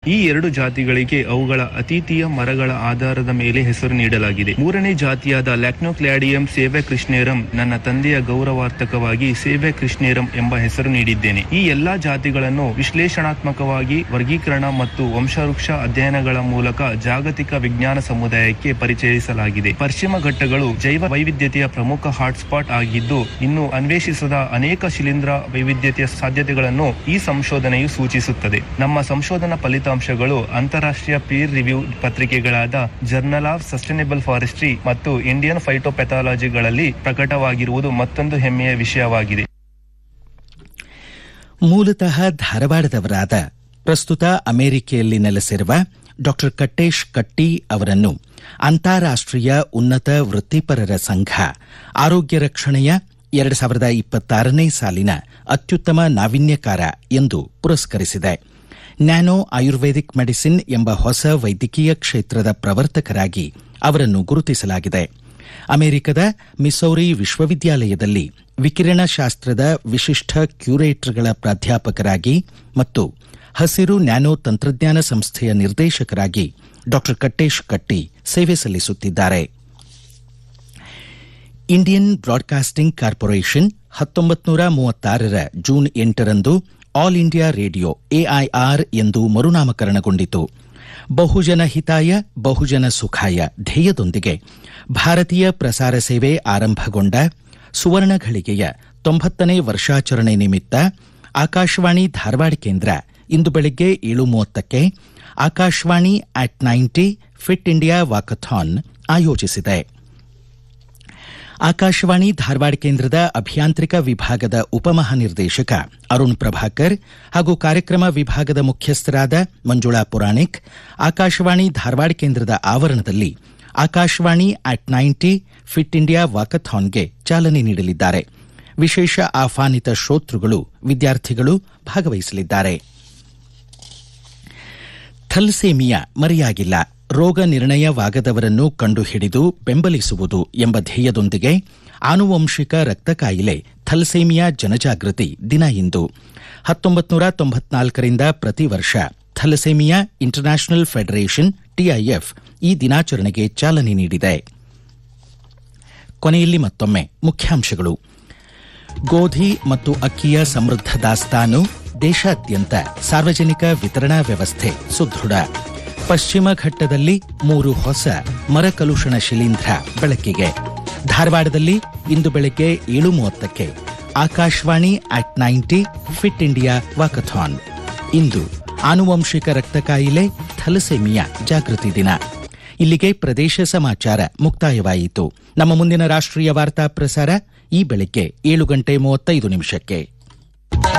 ಈ ಎರಡು ಜಾತಿಗಳಿಗೆ ಅವುಗಳ ಅತಿಥಿಯ ಮರಗಳ ಆಧಾರದ ಮೇಲೆ ಹೆಸರು ನೀಡಲಾಗಿದೆ ಮೂರನೇ ಜಾತಿಯಾದ ಲ್ಯಾಕ್ನೋಕ್ಲಾಡಿಯಂ ಸೇವೆ ಕೃಷ್ಣೇರಂ ನನ್ನ ತಂದೆಯ ಗೌರವಾರ್ಥಕವಾಗಿ ಸೇವೆ ಕೃಷ್ಣೇರಂ ಎಂಬ ಹೆಸರು ನೀಡಿದ್ದೇನೆ ಈ ಎಲ್ಲಾ ಜಾತಿಗಳನ್ನು ವಿಶ್ಲೇಷಣಾತ್ಮಕವಾಗಿ ವರ್ಗೀಕರಣ ಮತ್ತು ವಂಶವೃಕ್ಷ ಅಧ್ಯಯನಗಳ ಮೂಲಕ ಜಾಗತಿಕ ವಿಜ್ಞಾನ ಸಮುದಾಯಕ್ಕೆ ಪರಿಚಯಿಸಲಾಗಿದೆ ಪಶ್ಚಿಮ ಘಟ್ಟಗಳು ಜೈವ ವೈವಿಧ್ಯತೆಯ ಪ್ರಮುಖ ಹಾಟ್ಸ್ಪಾಟ್ ಆಗಿದ್ದು ಇನ್ನು ಅನ್ವೇಷಿಸದ ಅನೇಕ ಶಿಲೀಂಧ್ರ ವೈವಿಧ್ಯತೆಯ ಸಾಧ್ಯತೆಗಳನ್ನು ಈ ಸಂಶೋಧನೆಯು ಸೂಚಿಸುತ್ತದೆ ನಮ್ಮ ಸಂಶೋಧನಾ ಫಲಿತಾಂಶಗಳು ಅಂತಾರಾಷ್ಟ್ರೀಯ ಪೀರ್ ರಿವ್ಯೂ ಪತ್ರಿಕೆಗಳಾದ ಜರ್ನಲ್ ಆಫ್ ಸಸ್ಟೈನಬಲ್ ಫಾರೆಸ್ಟ್ರಿ ಮತ್ತು ಇಂಡಿಯನ್ ಫೈಟೋಪೆಥಾಲಜಿಗಳಲ್ಲಿ ಪ್ರಕಟವಾಗಿರುವುದು ಮತ್ತೊಂದು ಹೆಮ್ಮೆಯ ವಿಷಯವಾಗಿದೆ ಮೂಲತಃ ಧಾರವಾಡದವರಾದ ಪ್ರಸ್ತುತ ಅಮೆರಿಕೆಯಲ್ಲಿ ನೆಲೆಸಿರುವ ಡಾಕ್ಟರ್ ಕಟ್ಟೇಶ್ ಕಟ್ಟಿ ಅವರನ್ನು ಅಂತಾರಾಷ್ಟ್ರೀಯ ಉನ್ನತ ವೃತ್ತಿಪರರ ಸಂಘ ಆರೋಗ್ಯ ರಕ್ಷಣೆಯ ಎರಡು ಸಾವಿರದ ಇಪ್ಪತ್ತಾರನೇ ಸಾಲಿನ ಅತ್ಯುತ್ತಮ ನಾವೀನ್ಯಕಾರ ಎಂದು ಪುರಸ್ಕರಿಸಿದೆ ನ್ಯಾನೋ ಆಯುರ್ವೇದಿಕ್ ಮೆಡಿಸಿನ್ ಎಂಬ ಹೊಸ ವೈದ್ಯಕೀಯ ಕ್ಷೇತ್ರದ ಪ್ರವರ್ತಕರಾಗಿ ಅವರನ್ನು ಗುರುತಿಸಲಾಗಿದೆ ಅಮೆರಿಕದ ಮಿಸೌರಿ ವಿಶ್ವವಿದ್ಯಾಲಯದಲ್ಲಿ ವಿಕಿರಣಶಾಸ್ತ್ರದ ವಿಶಿಷ್ಟ ಕ್ಯೂರೇಟರ್ಗಳ ಪ್ರಾಧ್ಯಾಪಕರಾಗಿ ಮತ್ತು ಹಸಿರು ನ್ಯಾನೋ ತಂತ್ರಜ್ಞಾನ ಸಂಸ್ಥೆಯ ನಿರ್ದೇಶಕರಾಗಿ ಡಾಕ್ಟರ್ ಕಟ್ಟೇಶ್ ಕಟ್ಟಿ ಸೇವೆ ಸಲ್ಲಿಸುತ್ತಿದ್ದಾರೆ ಇಂಡಿಯನ್ ಬ್ರಾಡ್ಕಾಸ್ಟಿಂಗ್ ಕಾರ್ಪೊರೇಷನ್ ಹತ್ತೊಂಬತ್ತು ನೂರ ಮೂವತ್ತಾರರ ಜೂನ್ ಎಂಟರಂದು ಆಲ್ ಇಂಡಿಯಾ ರೇಡಿಯೋ ಎಐಆರ್ ಎಂದು ಮರುನಾಮಕರಣಗೊಂಡಿತು ಬಹುಜನ ಹಿತಾಯ ಬಹುಜನ ಸುಖಾಯ ಧ್ಯೇಯದೊಂದಿಗೆ ಭಾರತೀಯ ಪ್ರಸಾರ ಸೇವೆ ಆರಂಭಗೊಂಡ ಸುವರ್ಣ ಘಳಿಗೆಯ ತೊಂಬತ್ತನೇ ವರ್ಷಾಚರಣೆ ನಿಮಿತ್ತ ಆಕಾಶವಾಣಿ ಧಾರವಾಡ ಕೇಂದ್ರ ಇಂದು ಬೆಳಗ್ಗೆ ಏಳು ಮೂವತ್ತಕ್ಕೆ Akashvani at ninety fit India walkathon ಆಯೋಜಿಸಿದೆ ಆಕಾಶವಾಣಿ ಧಾರವಾಡ ಕೇಂದ್ರದ ಅಭಿಯಾಂತ್ರಿಕ ವಿಭಾಗದ ಉಪಮಹಾನಿರ್ದೇಶಕ ಅರುಣ್ ಪ್ರಭಾಕರ್ ಹಾಗೂ ಕಾರ್ಯಕ್ರಮ ವಿಭಾಗದ ಮುಖ್ಯಸ್ಥರಾದ ಮಂಜುಳಾ ಪುರಾಣಿಕ್ ಆಕಾಶವಾಣಿ ಧಾರವಾಡ ಕೇಂದ್ರದ ಆವರಣದಲ್ಲಿ Akashvani at ninety fit India ವಾಕಥಾನ್ಗೆ ಚಾಲನೆ ನೀಡಲಿದ್ದಾರೆ ವಿಶೇಷ ಆಹ್ವಾನಿತ ಶ್ರೋತೃಗಳು ವಿದ್ಯಾರ್ಥಿಗಳು ಭಾಗವಹಿಸಲಿದ್ದಾರೆ ಥಲ್ಸೇಮಿಯಾ ಮರೆಯಾಗಿಲ್ಲ ರೋಗ ನಿರ್ಣಯವಾಗದವರನ್ನು ಕಂಡುಹಿಡಿದು ಬೆಂಬಲಿಸುವುದು ಎಂಬ ಧ್ಯೇಯದೊಂದಿಗೆ ಆನುವಂಶಿಕ ರಕ್ತ ಕಾಯಿಲೆ ಥಲ್ಸೇಮಿಯಾ ಜನಜಾಗೃತಿ ದಿನ ಇಂದು ಹತ್ತೊಂಬತ್ತು ನೂರ ತೊಂಬತ್ನಾಲ್ಕರಿಂದ ಪ್ರತಿ ವರ್ಷ ಥಲಸೇಮಿಯಾ ಇಂಟರ್ನ್ಯಾಷನಲ್ ಫೆಡರೇಷನ್ ಟಿಐಎಫ್ ಈ ದಿನಾಚರಣೆಗೆ ಚಾಲನೆ ನೀಡಿದೆ ಕೊನೆಯಲ್ಲಿ ಮತ್ತೊಮ್ಮೆ ಮುಖ್ಯಾಂಶಗಳು ಗೋಧಿ ಮತ್ತು ಅಕ್ಕಿಯ ಸಮೃದ್ಧ ದಾಸ್ತಾನು ದೇಶಾದ್ಯಂತ ಸಾರ್ವಜನಿಕ ವಿತರಣಾ ವ್ಯವಸ್ಥೆ ಸುದೃಢ ಪಶ್ಚಿಮ ಘಟ್ಟದಲ್ಲಿ ಮೂರು ಹೊಸ ಮರಕಲುಷಣ ಶಿಲೀಂಧ್ರ ಬೆಳಕಿಗೆ ಧಾರವಾಡದಲ್ಲಿ ಇಂದು ಬೆಳಗ್ಗೆ ಏಳು ಮೂವತ್ತಕ್ಕೆ Akashvani at ninety fit India walkathon ಇಂದು ಆನುವಂಶಿಕ ರಕ್ತ ಕಾಯಿಲೆ ಥಲಸೆಮಿಯಾ ಜಾಗೃತಿ ದಿನ ಇಲ್ಲಿಗೆ ಪ್ರದೇಶ ಸಮಾಚಾರ ಮುಕ್ತಾಯವಾಯಿತು ನಮ್ಮ ಮುಂದಿನ ರಾಷ್ಟ್ರೀಯ ವಾರ್ತಾ ಪ್ರಸಾರ ಈ ಬೆಳಗ್ಗೆ ಏಳು ಗಂಟೆ ಮೂವತ್ತೈದು ನಿಮಿಷಕ್ಕೆ